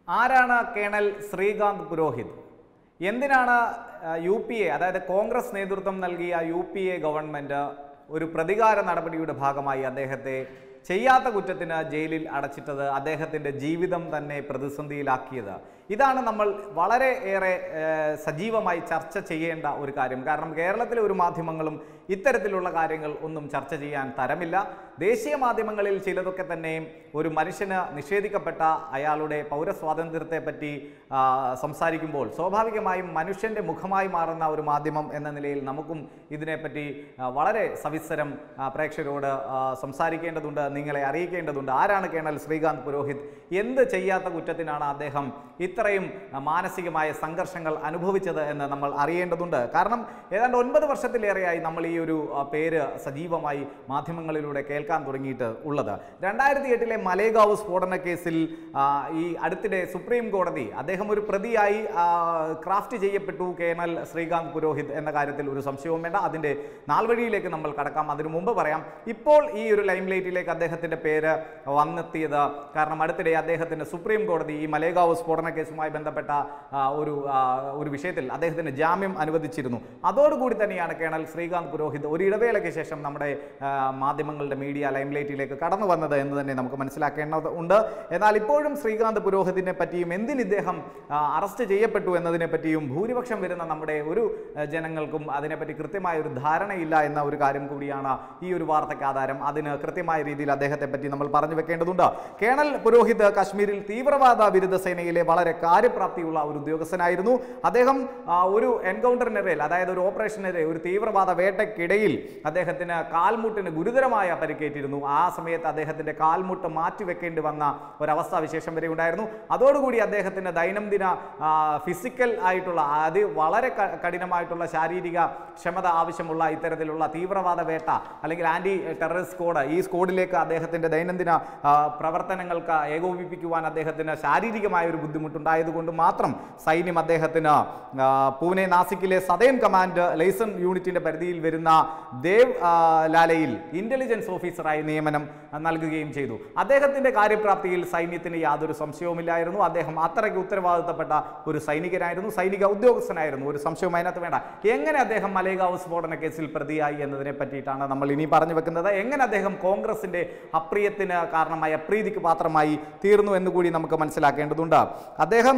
ആരാണ് കേണൽ ശ്രീകാന്ത് പുരോഹിത് എന്തിനാണ് U P A അതായത് കോൺഗ്രസ് നേതൃത്വം നൽകിയ യു പി എ ഗവൺമെൻറ് ഒരു പ്രതികാര നടപടിയുടെ ഭാഗമായി അദ്ദേഹത്തെ ചെയ്യാത്ത കുറ്റത്തിന് ജയിലിൽ അടച്ചിട്ടത് അദ്ദേഹത്തിൻ്റെ ജീവിതം തന്നെ പ്രതിസന്ധിയിലാക്കിയത് ഇതാണ് നമ്മൾ വളരെ ഏറെ ഏഹ്, സജീവമായി ചർച്ച ചെയ്യേണ്ട ഒരു കാര്യം കാരണം കേരളത്തിലെ ഒരു മാധ്യമങ്ങളും ഇത്തരത്തിലുള്ള കാര്യങ്ങൾ ഒന്നും ചർച്ച ചെയ്യാൻ തരമില്ല ദേശീയ മാധ്യമങ്ങളിൽ ചിലതൊക്കെ തന്നെയും ഒരു മനുഷ്യന് നിഷേധിക്കപ്പെട്ട അയാളുടെ പൗരസ്വാതന്ത്ര്യത്തെ പറ്റി ആ, സംസാരിക്കുമ്പോൾ സ്വാഭാവികമായും മനുഷ്യൻ്റെ മുഖമായി മാറുന്ന ഒരു മാധ്യമം എന്ന നിലയിൽ നമുക്കും ഇതിനെപ്പറ്റി ആ, വളരെ സവിസ്തരം ആ, പ്രേക്ഷകരോട് ആ, സംസാരിക്കേണ്ടതുണ്ട് നിങ്ങളെ അറിയിക്കേണ്ടതുണ്ട് ആരാണ് കേണൽ ശ്രീകാന്ത് പുരോഹിത് എന്ത് ചെയ്യാത്ത കുറ്റത്തിനാണ് അദ്ദേഹം ഇത്രയും ആ, മാനസികമായ സംഘർഷങ്ങൾ അനുഭവിച്ചത് എന്ന് നമ്മൾ അറിയേണ്ടതുണ്ട് കാരണം ഏതാണ്ട് ഒൻപത് വർഷത്തിലേറെയായി നമ്മൾ ഈ ഒരു ആ, പേര് സജീവമായി മാധ്യമങ്ങളിലൂടെ കേൾക്കാൻ തുടങ്ങിയിട്ട് ഉള്ളത് രണ്ടായിരത്തി എട്ടിലെ മലേഗാവ് സ്ഫോടന കേസിൽ ആ, ഈ അടുത്തിടെ സുപ്രീം കോടതി അദ്ദേഹം ഒരു പ്രതിയായി ആ, ക്രാഫ്റ്റ് ചെയ്യപ്പെട്ടു കേണൽ ശ്രീകാന്ത് പുരോഹിത് എന്ന കാര്യത്തിൽ ഒരു സംശയവും വേണ്ട അതിൻ്റെ നാൾവഴിയിലേക്ക് നമ്മൾ കടക്കാം അതിനു മുമ്പ് പറയാം ഇപ്പോൾ ഈ ഒരു ലൈം ലൈറ്റിലേക്ക് അദ്ദേഹത്തിൻ്റെ പേര് വന്നെത്തിയത് കാരണം അടുത്തിടെ അദ്ദേഹത്തിന് സുപ്രീം കോടതി ഈ മലേഗാവ് സ്ഫോടന കേസുമായി ബന്ധപ്പെട്ട ആ, ഒരു ആ, ഒരു വിഷയത്തിൽ അദ്ദേഹത്തിന് ജാമ്യം അനുവദിച്ചിരുന്നു അതോടുകൂടി തന്നെയാണ് കേണൽ ശ്രീകാന്ത് പുരോഹിത് ഒരു ഇടവേളയ്ക്ക് ശേഷം നമ്മുടെ ആ, മാധ്യമങ്ങളുടെ മീഡിയ ലൈംലൈറ്റിലേക്ക് കടന്നു വന്നത് എന്ന് തന്നെ നമുക്ക് മനസ്സിലാക്കേണ്ടത് ഉണ്ട് എന്നാൽ ഇപ്പോഴും ശ്രീകാന്ത് പുരോഹിതിനെ പറ്റിയും എന്തിന് ഇദ്ദേഹം ആ, അറസ്റ്റ് ചെയ്യപ്പെട്ടു എന്നതിനെ പറ്റിയും ഭൂരിപക്ഷം വരുന്ന നമ്മുടെ ഒരു ആ, ജനങ്ങൾക്കും അതിനെപ്പറ്റി കൃത്യമായ ഒരു ധാരണയില്ല എന്ന ഒരു കാര്യം കൂടിയാണ് ഈ ഒരു വാർത്തയ്ക്ക് ആധാരം അതിന് കൃത്യമായ രീതിയിൽ അദ്ദേഹത്തെ പറ്റി നമ്മൾ പറഞ്ഞു വെക്കേണ്ടതുണ്ട് കേണൽ പുരോഹിത് കശ്മീരിൽ തീവ്രവാദ വിരുദ്ധ സേനയിലെ വളരെ കാര്യപ്രാപ്തിയുള്ള ഒരു ഉദ്യോഗസ്ഥനായിരുന്നു അദ്ദേഹം ആ, ഒരു എൻകൗണ്ടറിനിടയിൽ അതായത് ഒരു ഓപ്പറേഷനിടെ ഒരു തീവ്രവാദ വേട്ടയ്ക്കിടയിൽ അദ്ദേഹത്തിന് കാൽമുട്ടിന് ഗുരുതരമായ പരിക്കേറ്റിരുന്നു ആ സമയത്ത് അദ്ദേഹത്തിന്റെ കാൽമുട്ട് മാറ്റിവെക്കേണ്ടി വന്ന ഒരവസ്ഥാ വിശേഷം വരെ ഉണ്ടായിരുന്നു അതോടുകൂടി അദ്ദേഹത്തിന് ദൈനംദിന ആ, ഫിസിക്കൽ ആയിട്ടുള്ള അത് വളരെ ക- കഠിനമായിട്ടുള്ള ശാരീരിക ക്ഷമത ആവശ്യമുള്ള ഇത്തരത്തിലുള്ള തീവ്രവാദ വേട്ട അല്ലെങ്കിൽ ആന്റി ടെററിസ്റ്റ് സ്ക്വാഡ് ഈ സ്ക്വാഡിലേക്ക് അദ്ദേഹത്തിന്റെ ദൈനംദിന ആ, പ്രവർത്തനങ്ങൾക്ക് ഏകോപിപ്പിക്കുവാൻ അദ്ദേഹത്തിന് ശാരീരികമായ ഒരു ബുദ്ധിമുട്ടുണ്ടായതുകൊണ്ട് മാത്രം സൈന്യം അദ്ദേഹത്തിന് ആ, പൂനെ നാസിക്കിലെ സദേൺ കമാൻഡ് ലൈസൺ യൂണിറ്റിന്റെ പരിധിയിൽ വരുന്ന ദേവ് ആ, ലാലയിൽ ഇന്റലിജൻസ് ഓഫീസറായി നിയമനം ആ, നൽകുകയും ചെയ്തു അദ്ദേഹത്തിന്റെ കാര്യപ്രാപ്തിയിൽ സൈന്യത്തിന് യാതൊരു സംശയവുമില്ലായിരുന്നു അദ്ദേഹം അത്രയ്ക്ക് ഉത്തരവാദിത്തപ്പെട്ട ഒരു സൈനികനായിരുന്നു സൈനിക ഉദ്യോഗസ്ഥനായിരുന്നു ഒരു സംശയവും അതിനകത്ത് വേണ്ട എങ്ങനെ അദ്ദേഹം മലേഗാവ് സ്ഫോടന കേസിൽ പ്രതിയായി എന്നതിനെ പറ്റിയിട്ടാണ് നമ്മൾ ഇനി പറഞ്ഞു വെക്കുന്നത് എങ്ങനെ അദ്ദേഹം കോൺഗ്രസിന്റെ അപ്രിയത്തിന് കാരണമായി അപ്രീതിക്ക് പാത്രമായി തീർന്നു എന്നുകൂടി നമുക്ക് മനസ്സിലാക്കേണ്ടതുണ്ട് അദ്ദേഹം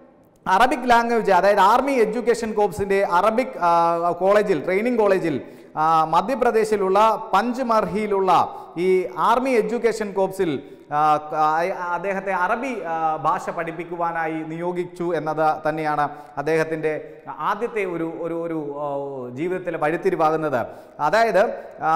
അറബിക് ലാംഗ്വേജ് അതായത് ആർമി എഡ്യൂക്കേഷൻ കോഴ്സിൻ്റെ അറബിക് ആ, കോളേജിൽ ട്രെയിനിങ് കോളേജിൽ ആ, മധ്യപ്രദേശിലുള്ള പഞ്ച്മർഹിയിലുള്ള ഈ ആർമി എഡ്യൂക്കേഷൻ കോഴ്സിൽ ആ, ആ, അദ്ദേഹത്തെ അറബി ആ, ഭാഷ പഠിപ്പിക്കുവാനായി നിയോഗിച്ചു എന്നത് തന്നെയാണ് അദ്ദേഹത്തിൻ്റെ ആദ്യത്തെ ഒരു ഒരു ഒരു ആ, ജീവിതത്തിലെ വഴിത്തിരിവാകുന്നത് അതായത് ആ,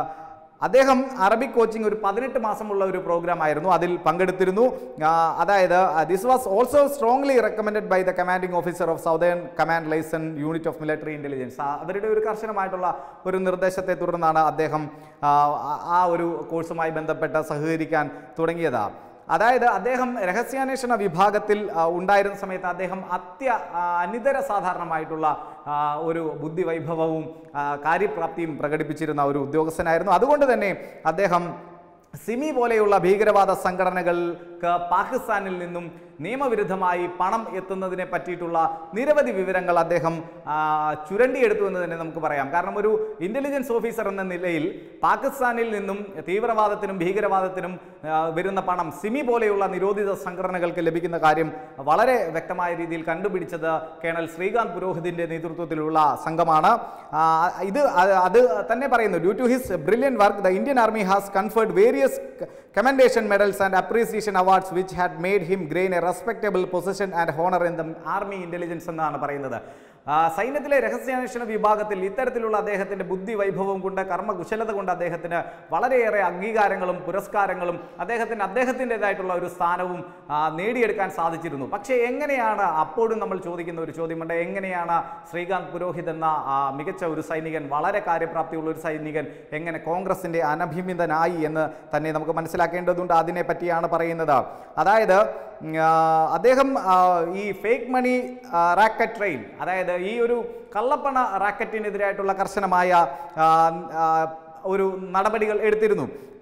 അദ്ദേഹം അറബിക് കോച്ചിങ് ഒരു പതിനെട്ട് മാസമുള്ള ഒരു പ്രോഗ്രാം ആയിരുന്നു അതിൽ പങ്കെടുത്തിരുന്നു ആ, അതായത് this was also strongly recommended by the commanding officer of southern command liaison unit of military intelligence അവരുടെ ഒരു കർശനമായിട്ടുള്ള ഒരു നിർദ്ദേശത്തെ തുടർന്നാണ് അദ്ദേഹം ആ, ആ- ആ ഒരു കോഴ്സുമായി ബന്ധപ്പെട്ട് സഹകരിക്കാൻ തുടങ്ങിയത് അതായത് അദ്ദേഹം രഹസ്യാന്വേഷണ വിഭാഗത്തിൽ ആ, ഉണ്ടായിരുന്ന സമയത്ത് അദ്ദേഹം അത്യ ആ, അനിതര സാധാരണമായിട്ടുള്ള ആ, ഒരു ബുദ്ധിവൈഭവവും ആ, കാര്യപ്രാപ്തിയും പ്രകടിപ്പിച്ചിരുന്ന ഒരു ഉദ്യോഗസ്ഥനായിരുന്നു അതുകൊണ്ട് തന്നെ അദ്ദേഹം സിമി പോലെയുള്ള ഭീകരവാദ സംഘടനകൾക്ക് പാകിസ്ഥാനിൽ നിന്നും നിയമവിരുദ്ധമായി പണം എത്തുന്നതിനെ പറ്റിയിട്ടുള്ള നിരവധി വിവരങ്ങൾ അദ്ദേഹം ആ, ചുരണ്ടിയെടുത്തു എന്ന് തന്നെ നമുക്ക് പറയാം കാരണം ഒരു ഇന്റലിജൻസ് ഓഫീസർ എന്ന നിലയിൽ പാകിസ്ഥാനിൽ നിന്നും തീവ്രവാദത്തിനും ഭീകരവാദത്തിനും ആ, വരുന്ന പണം സിമി പോലെയുള്ള നിരോധിത സംഘടനകൾക്ക് ലഭിക്കുന്ന കാര്യം വളരെ വ്യക്തമായ രീതിയിൽ കണ്ടുപിടിച്ചത് കേണൽ ശ്രീകാന്ത് പുരോഹിതിന്റെ നേതൃത്വത്തിലുള്ള സംഘമാണ് ആ, ഇത് അത് അത് തന്നെ പറയുന്നു due to his brilliant work the Indian army has conferred various commendation medals and appreciation awards which had made him gain a respectable position and honour in the army intelligence എന്നാണ് പറയുന്നത് ആ, സൈന്യത്തിലെ രഹസ്യാന്വേഷണ വിഭാഗത്തിൽ ഇത്തരത്തിലുള്ള അദ്ദേഹത്തിന്റെ ബുദ്ധി വൈഭവം കൊണ്ട് കർമ്മകുശലത കൊണ്ട് അദ്ദേഹത്തിന് വളരെയേറെ അംഗീകാരങ്ങളും പുരസ്കാരങ്ങളും അദ്ദേഹത്തിന് അദ്ദേഹത്തിൻ്റെതായിട്ടുള്ള ഒരു സ്ഥാനവും ആ, നേടിയെടുക്കാൻ സാധിച്ചിരുന്നു പക്ഷേ എങ്ങനെയാണ് അപ്പോഴും നമ്മൾ ചോദിക്കുന്ന ഒരു ചോദ്യമുണ്ട് എങ്ങനെയാണ് ശ്രീകാന്ത് പുരോഹിത് എന്ന ആ, മികച്ച ഒരു സൈനികൻ വളരെ കാര്യപ്രാപ്തിയുള്ള ഒരു സൈനികൻ എങ്ങനെ കോൺഗ്രസിന്റെ അനഭിമിതനായി എന്ന് തന്നെ നമുക്ക് മനസ്സിലാക്കേണ്ടതുണ്ട് അതിനെ പറ്റിയാണ് പറയുന്നത് അതായത് ഉം, ആ, അദ്ദേഹം ആ, ഈ ഫേക്ക് മണി റാക്കറ്റ് ട്രെയിൻ അതായത് ഈ ഒരു കള്ളപ്പണ റാക്കറ്റിനെതിരായിട്ടുള്ള കർശനമായ ആ, ആ, ഒരു നടപടികൾ എടുത്തിരുന്നു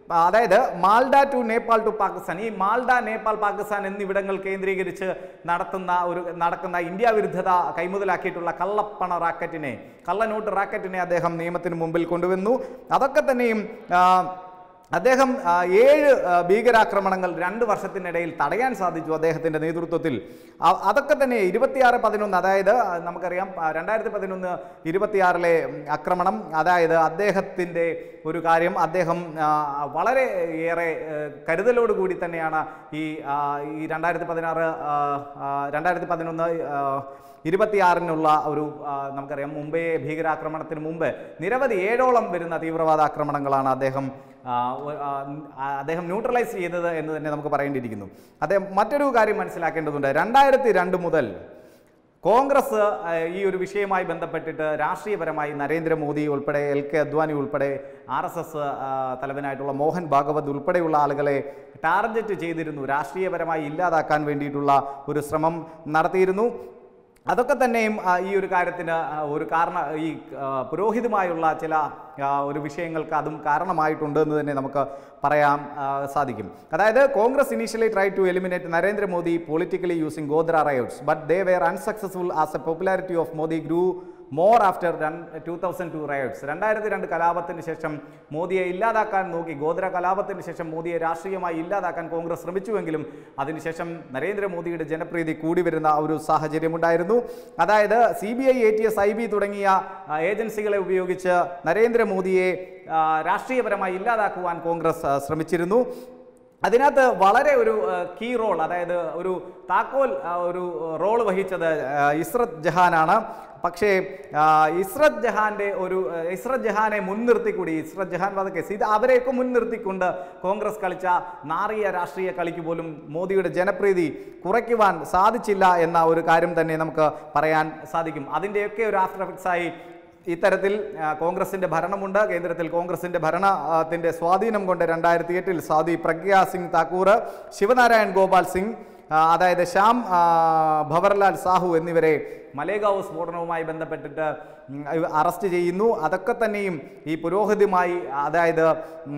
അതായത് മാൽഡ ടു നേപ്പാൾ ടു പാകിസ്ഥാൻ ഈ മാൽഡ നേപ്പാൾ പാകിസ്ഥാൻ എന്നിവിടങ്ങൾ കേന്ദ്രീകരിച്ച് നടത്തുന്ന ഒരു നടക്കുന്ന ഇന്ത്യ വിരുദ്ധത കൈമുതലാക്കിയിട്ടുള്ള കള്ളപ്പണ റാക്കറ്റിനെ കള്ളനോട്ട് റാക്കറ്റിനെ അദ്ദേഹം നിയമത്തിന് മുമ്പിൽ കൊണ്ടുവന്നു അതൊക്കെ തന്നെയും ആ, അദ്ദേഹം ആ, ഏഴ് ആ, ഭീകരാക്രമണങ്ങൾ രണ്ട് വർഷത്തിനിടയിൽ തടയാൻ സാധിച്ചു അദ്ദേഹത്തിൻ്റെ നേതൃത്വത്തിൽ അ- അതൊക്കെ തന്നെ ഇരുപത്തിയാറ് പതിനൊന്ന് അതായത് ആ, നമുക്കറിയാം ആ, രണ്ടായിരത്തി പതിനൊന്ന് ഇരുപത്തിയാറിലെ ഉം, ആക്രമണം അതായത് അദ്ദേഹത്തിൻ്റെ ഒരു കാര്യം അദ്ദേഹം ആ, വളരെ ഏറെ ഏ, കരുതലോടുകൂടി തന്നെയാണ് ഈ ആ, ഈ രണ്ടായിരത്തി പതിനാറ് രണ്ടായിരത്തി പതിനൊന്ന് ഇരുപത്തിയാറിനുള്ള ഒരു ആ, നമുക്കറിയാം മുംബൈ ഭീകരാക്രമണത്തിന് മുമ്പ് നിരവധി ഏഴോളം വരുന്ന തീവ്രവാദ ആക്രമണങ്ങളാണ് അദ്ദേഹം ആ, ഒ- ആ, ആ, അദ്ദേഹം ന്യൂട്രലൈസ് ചെയ്തത് എന്ന് തന്നെ നമുക്ക് പറയേണ്ടിയിരിക്കുന്നു അദ്ദേഹം മറ്റൊരു കാര്യം മനസ്സിലാക്കേണ്ടതുണ്ട് രണ്ടായിരത്തി രണ്ട് മുതൽ കോൺഗ്രസ് ആ, ഈ ഒരു വിഷയവുമായി ബന്ധപ്പെട്ടിട്ട് രാഷ്ട്രീയപരമായി നരേന്ദ്രമോദി ഉൾപ്പെടെ എൽ കെ അദ്വാനി ഉൾപ്പെടെ ആർ എസ് എസ് തലവനായിട്ടുള്ള മോഹൻ ഭാഗവത് ഉൾപ്പെടെയുള്ള ആളുകളെ ടാർഗറ്റ് ചെയ്തിരുന്നു രാഷ്ട്രീയപരമായി ഇല്ലാതാക്കാൻ വേണ്ടിയിട്ടുള്ള ഒരു ശ്രമം നടത്തിയിരുന്നു അതൊക്കെ തന്നെയും ആ, ഈ ഒരു കാര്യത്തിന് ആ, ഒരു കാരണ ഈ ആ, പുരോഹിതുമായുള്ള ചില ആ, ഒരു വിഷയങ്ങൾക്ക് അതും കാരണമായിട്ടുണ്ട് എന്ന് തന്നെ നമുക്ക് പറയാൻ ആ, സാധിക്കും അതായത് Congress initially try to eliminate Narendra Modi politically using Godhra riots but they were unsuccessful as a popularity of Modi grew more after two thousand two riots രണ്ടായിരത്തി രണ്ട് കലാപത്തിന് ശേഷം മോദിയെ ഇല്ലാതാക്കാൻ നോക്കി ഗോദ്ര കലാപത്തിന് ശേഷം മോദിയെ രാഷ്ട്രീയമായി ഇല്ലാതാക്കാൻ കോൺഗ്രസ് ശ്രമിച്ചുവെങ്കിലും അതിനുശേഷം നരേന്ദ്രമോദിയുടെ ജനപ്രീതി കൂടി വരുന്ന ഒരു സാഹചര്യമുണ്ടായിരുന്നു അതായത് C B I A T S I B തുടങ്ങിയ ആ, ഏജൻസികളെ ഉപയോഗിച്ച് നരേന്ദ്രമോദിയെ ആ, രാഷ്ട്രീയപരമായി ഇല്ലാതാക്കുവാൻ കോൺഗ്രസ് ആ, ശ്രമിച്ചിരുന്നു അതിനകത്ത് വളരെ ഒരു കീ റോൾ അതായത് ഒരു താക്കോൽ ആ, ഒരു റോൾ വഹിച്ചത് ആ, ഇസ്രത് ജഹാനാണ് പക്ഷേ ആ, ഇസ്രത് ജഹാന്റെ ഒരു ആ, ഇസ്രത് ജഹാനെ മുൻനിർത്തിക്കൂടി ഇസ്രത് ജഹാൻ വധക്കേസ് ഇത് അവരെയൊക്കെ മുൻനിർത്തിക്കൊണ്ട് കോൺഗ്രസ് കളിച്ച നാറിയ രാഷ്ട്രീയ കളിക്ക് പോലും മോദിയുടെ ജനപ്രീതി കുറയ്ക്കുവാൻ സാധിച്ചില്ല എന്ന ഒരു കാര്യം തന്നെ നമുക്ക് പറയാൻ സാധിക്കും അതിൻ്റെയൊക്കെ ഒരു ആഫ്റ്റർ എഫക്ട്സ് ആയി ഇത്തരത്തിൽ ആ, കോൺഗ്രസിന്റെ ഭരണമുണ്ട് കേന്ദ്രത്തിൽ കോൺഗ്രസിന്റെ ഭരണത്തിന്റെ സ്വാധീനം കൊണ്ട് രണ്ടായിരത്തി എട്ടിൽ സാദി പ്രഗ്യാ സിംഗ് താക്കൂർ ശിവനാരായൺ ഗോപാൽ സിംഗ് ആ, അതായത് ശ്യാം ആ, ഭവർലാൽ സാഹു എന്നിവരെ മലേഗാവ് സ്ഫോടനവുമായി ബന്ധപ്പെട്ടിട്ട് ഉം, ഇവ അറസ്റ്റ് ചെയ്യുന്നു അതൊക്കെ തന്നെയും ഈ പുരോഹിതുമായി അതായത്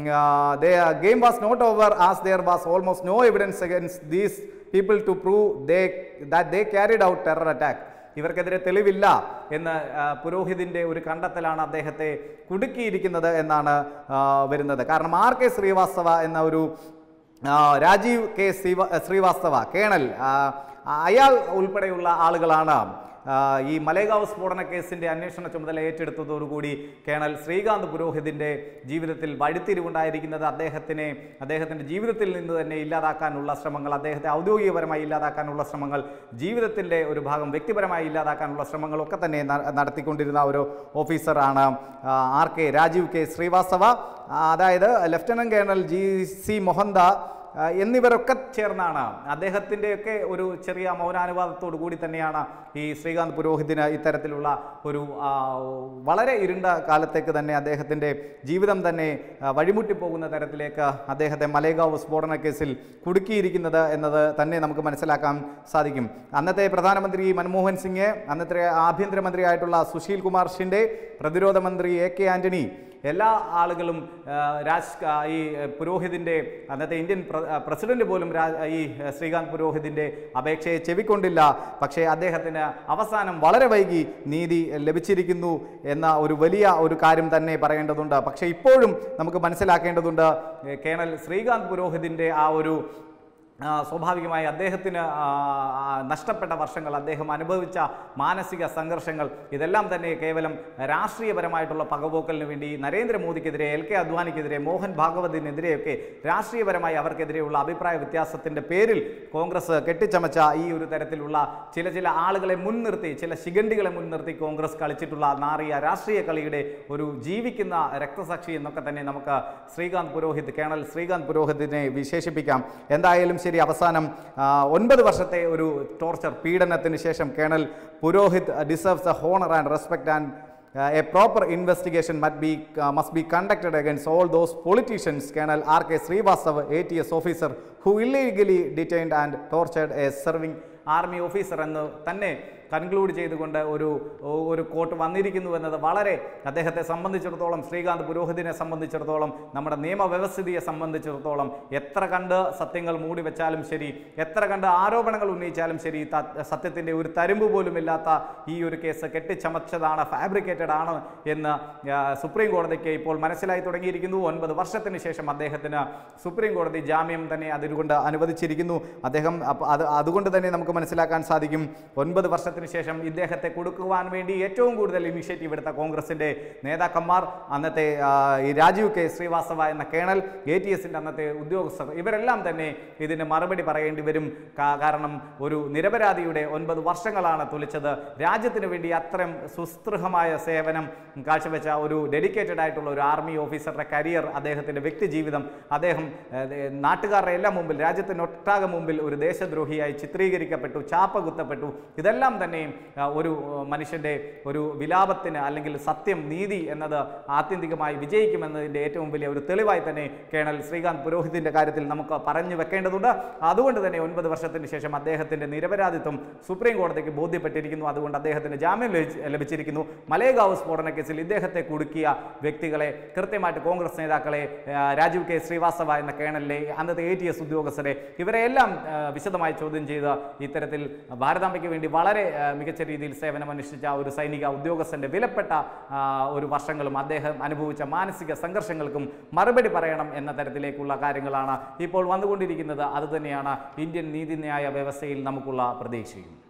game was not over as there was almost no evidence against these people to prove they that they carried out terror attack ഇവർക്കെതിരെ തെളിവില്ല എന്ന് ആ, പുരോഹിതിൻ്റെ ഒരു കണ്ടെത്തലാണ് അദ്ദേഹത്തെ കുടുക്കിയിരിക്കുന്നത് എന്നാണ് ആ, വരുന്നത് കാരണം ആർ കെ ശ്രീവാസ്തവ എന്ന ഒരു ആ, രാജീവ് കെ ശ്രീവ ശ്രീവാസ്തവ കേണൽ ആ, അയാൾ ഉൾപ്പെടെയുള്ള ആളുകളാണ് ആ, ഈ മലേഗാവ് സ്ഫോടന കേസിന്റെ അന്വേഷണ ചുമതല ഏറ്റെടുത്തതോടുകൂടി കേണൽ ശ്രീകാന്ത് പുരോഹിതിന്റെ ജീവിതത്തിൽ വഴിത്തിരിവുണ്ടായിരിക്കുന്നത് അദ്ദേഹത്തിനെ അദ്ദേഹത്തിന്റെ ജീവിതത്തിൽ നിന്ന് തന്നെ ഇല്ലാതാക്കാനുള്ള ശ്രമങ്ങൾ അദ്ദേഹത്തെ ഔദ്യോഗികപരമായി ഇല്ലാതാക്കാനുള്ള ശ്രമങ്ങൾ ജീവിതത്തിന്റെ ഒരു ഭാഗം വ്യക്തിപരമായി ഇല്ലാതാക്കാനുള്ള ശ്രമങ്ങളൊക്കെ തന്നെ ന- നടത്തിക്കൊണ്ടിരുന്ന ഒരു ഓഫീസറാണ് ആ, R K Rajeev K Srivastava ആ, അതായത് lieutenant colonel G C Mohanty ആ, എന്നിവരൊക്കെ ചേർന്നാണ് അദ്ദേഹത്തിൻ്റെയൊക്കെ ഒരു ചെറിയ മൗനാനുവാദത്തോടു കൂടി തന്നെയാണ് ഈ ശ്രീകാന്ത് പുരോഹിതിന് ഇത്തരത്തിലുള്ള ഒരു ആ, വളരെ ഇരുണ്ട കാലത്തേക്ക് തന്നെ അദ്ദേഹത്തിൻ്റെ ജീവിതം തന്നെ ആ, വഴിമുട്ടിപ്പോകുന്ന തരത്തിലേക്ക് അദ്ദേഹത്തെ മലേഗാവ് സ്ഫോടന കേസിൽ കുടുക്കിയിരിക്കുന്നത് എന്നത് തന്നെ നമുക്ക് മനസ്സിലാക്കാൻ സാധിക്കും അന്നത്തെ പ്രധാനമന്ത്രി മൻമോഹൻ സിംഗ് അന്നത്തെ ആഭ്യന്തരമന്ത്രിയായിട്ടുള്ള സുശീൽ കുമാർ ഷിൻഡെ പ്രതിരോധ മന്ത്രി എ കെ ആന്റണി എല്ലാ ആളുകളും ആ, രാജ് ആ, ഈ പുരോഹിതിൻ്റെ അന്നത്തെ ഇന്ത്യൻ പ്ര- ആ, പ്രസിഡന്റ് പോലും രാ- ഈ ശ്രീകാന്ത് പുരോഹിതിൻ്റെ അപേക്ഷയെ ചെവിക്കൊണ്ടില്ല പക്ഷേ അദ്ദേഹത്തിന് അവസാനം വളരെ വൈകി നീതി ലഭിച്ചിരിക്കുന്നു എന്ന ഒരു വലിയ ഒരു കാര്യം തന്നെ പറയേണ്ടതുണ്ട് പക്ഷേ ഇപ്പോഴും നമുക്ക് മനസ്സിലാക്കേണ്ടതുണ്ട് ഏ, കേണൽ ശ്രീകാന്ത് പുരോഹിതിൻ്റെ ആ ഒരു ആ, സ്വാഭാവികമായി അദ്ദേഹത്തിന് ആ, ആ, നഷ്ടപ്പെട്ട വർഷങ്ങൾ അദ്ദേഹം അനുഭവിച്ച മാനസിക സംഘർഷങ്ങൾ ഇതെല്ലാം തന്നെ കേവലം രാഷ്ട്രീയപരമായിട്ടുള്ള പകപോക്കലിന് വേണ്ടി നരേന്ദ്രമോദിക്കെതിരെ എൽ കെ അദ്വാനിക്കെതിരെ മോഹൻ ഭാഗവതിനെതിരെയൊക്കെ രാഷ്ട്രീയപരമായി അവർക്കെതിരെയുള്ള അഭിപ്രായ വ്യത്യാസത്തിൻ്റെ പേരിൽ കോൺഗ്രസ് കെട്ടിച്ചമച്ച ഈ ഒരു തരത്തിലുള്ള ചില ചില ആളുകളെ മുൻനിർത്തി ചില ശിഖണ്ഡികളെ മുൻനിർത്തി കോൺഗ്രസ് കളിച്ചിട്ടുള്ള നാറിയ രാഷ്ട്രീയ കളിയുടെ ഒരു ജീവിക്കുന്ന രക്തസാക്ഷി എന്നൊക്കെ തന്നെ നമുക്ക് ശ്രീകാന്ത് പുരോഹിത് കേണൽ ശ്രീകാന്ത് പുരോഹിതിനെ വിശേഷിപ്പിക്കാം എന്തായാലും ശരി അവസാനം ആ, ഒൻപത് വർഷത്തെ ഒരു ടോർച്ചർ പീഡനത്തിന് ശേഷം colonel Purohit deserves a honour and respect and Uh, a proper investigation must be, uh, must be conducted against all those politicians, Colonel R.K. Srivastava, ATS officer, who illegally detained and tortured a serving army officer എന്ന് തന്നെ conclude ചെയ്തുകൊണ്ട് ഒരു ഒരു coat വന്നിരിക്കുന്നു എന്നത് വളരെ അദ്ദേഹത്തെ സംബന്ധിച്ചിടത്തോളം ശ്രീകാന്ത് പുരോഹിതിനെ സംബന്ധിച്ചിടത്തോളം നമ്മുടെ നിയമവ്യവസ്ഥിതിയെ സംബന്ധിച്ചിടത്തോളം എത്ര കണ്ട് സത്യങ്ങൾ മൂടി വെച്ചാലും ശരി എത്ര കണ്ട് ആരോപണങ്ങൾ ഉന്നയിച്ചാലും ശരി ത- സത്യത്തിൻ്റെ ഒരു തരുമ്പ് പോലും ഇല്ലാത്ത ഈ ഒരു കേസ് കെട്ടിച്ചമച്ചതാണ് ഫാബ്രിക്കേറ്റഡ് ആണ് എന്ന് ആ, സുപ്രീം കോടതിക്ക് ഇപ്പോൾ മനസ്സിലായി തുടങ്ങിയിരിക്കുന്നു ഒൻപത് വർഷത്തിന് ശേഷം അദ്ദേഹത്തിന് സുപ്രീം കോടതി ജാമ്യം തന്നെ അതുകൊണ്ട് അനുവദിച്ചിരിക്കുന്നു അദ്ദേഹം അപ്പ- അത് അതുകൊണ്ട് തന്നെ നമുക്ക് മനസ്സിലാക്കാൻ സാധിക്കും ഒൻപത് വർഷത്തിന് ശേഷം ഇദ്ദേഹത്തെ കൊടുക്കുവാൻ വേണ്ടി ഏറ്റവും കൂടുതൽ ഇനിഷ്യേറ്റീവ് എടുത്ത കോൺഗ്രസിൻ്റെ നേതാക്കന്മാർ അന്നത്തെ ആ, ഈ രാജീവ് കെ ശ്രീവാസ്തവ എന്ന കേണൽ എ ടി എസിൻ്റെ അന്നത്തെ ഉദ്യോഗസ്ഥർ ഇവരെല്ലാം തന്നെ ഇതിന് മറുപടി പറയേണ്ടി വരും കാ- കാരണം ഒരു നിരപരാധിയുടെ ഒൻപത് വർഷങ്ങളാണ് തുലിച്ചത് രാജ്യത്തിന് വേണ്ടി അത്രയും സുസ്തൃഹമായ സേവനം കാഴ്ചവെച്ച ഒരു ഡെഡിക്കേറ്റഡ് ആയിട്ടുള്ള ഒരു ആർമി ഓഫീസറുടെ കരിയർ അദ്ദേഹത്തിൻ്റെ വ്യക്തി ജീവിതം അദ്ദേഹം ഏഹ്, നാട്ടുകാരുടെ എല്ലാം മുമ്പിൽ രാജ്യത്തിനൊട്ടാകെ മുമ്പിൽ ഒരു ദേശദ്രോഹിയായി ചിത്രീകരിക്കപ്പെട്ടു ചാപ്പ കുത്തപ്പെട്ടു ഇതെല്ലാം തന്നെയും ആ, ഒരു ആ, മനുഷ്യൻ്റെ ഒരു വിലാപത്തിന് അല്ലെങ്കിൽ സത്യം നീതി എന്നത് ആത്യന്തികമായി വിജയിക്കുമെന്നതിൻ്റെ ഏറ്റവും വലിയ ഒരു തെളിവായി തന്നെ കേണൽ ശ്രീകാന്ത് പുരോഹിതിൻ്റെ കാര്യത്തിൽ നമുക്ക് പറഞ്ഞു വെക്കേണ്ടതുണ്ട് അതുകൊണ്ട് തന്നെ ഒൻപത് വർഷത്തിന് ശേഷം അദ്ദേഹത്തിൻ്റെ നിരപരാധിത്വം സുപ്രീം കോടതിക്ക് ബോധ്യപ്പെട്ടിരിക്കുന്നു അതുകൊണ്ട് അദ്ദേഹത്തിന് ജാമ്യം ലഭിച്ച് ലഭിച്ചിരിക്കുന്നു മലേഗാവ് സ്ഫോടന കേസിൽ ഇദ്ദേഹത്തെ കുടുക്കിയ വ്യക്തികളെ കൃത്യമായിട്ട് കോൺഗ്രസ് നേതാക്കളെ ആ, രാജീവ് കെ ശ്രീവാസ്തവ എന്ന കേണലിലെ അന്നത്തെ എ ടി എസ് ഉദ്യോഗസ്ഥരെ ഇവരെയെല്ലാം ആ, വിശദമായി ചോദ്യം ചെയ്ത് ഇത്തരത്തിൽ ഭാരതാംബയ്ക്ക് വേണ്ടി വളരെ ആ, മികച്ച രീതിയിൽ സേവനമനുഷ്ഠിച്ച ഒരു സൈനിക ഉദ്യോഗസ്ഥന്റെ വിലപ്പെട്ട ആ, ഒരു വർഷങ്ങളും അദ്ദേഹം അനുഭവിച്ച മാനസിക സംഘർഷങ്ങൾക്കും മറുപടി പറയണം എന്ന തരത്തിലേക്കുള്ള കാര്യങ്ങളാണ് ഇപ്പോൾ വന്നുകൊണ്ടിരിക്കുന്നത് അതുതന്നെയാണ് ഇന്ത്യൻ നീതിന്യായ വ്യവസ്ഥയിൽ നമുക്കുള്ള പ്രതീക്ഷയും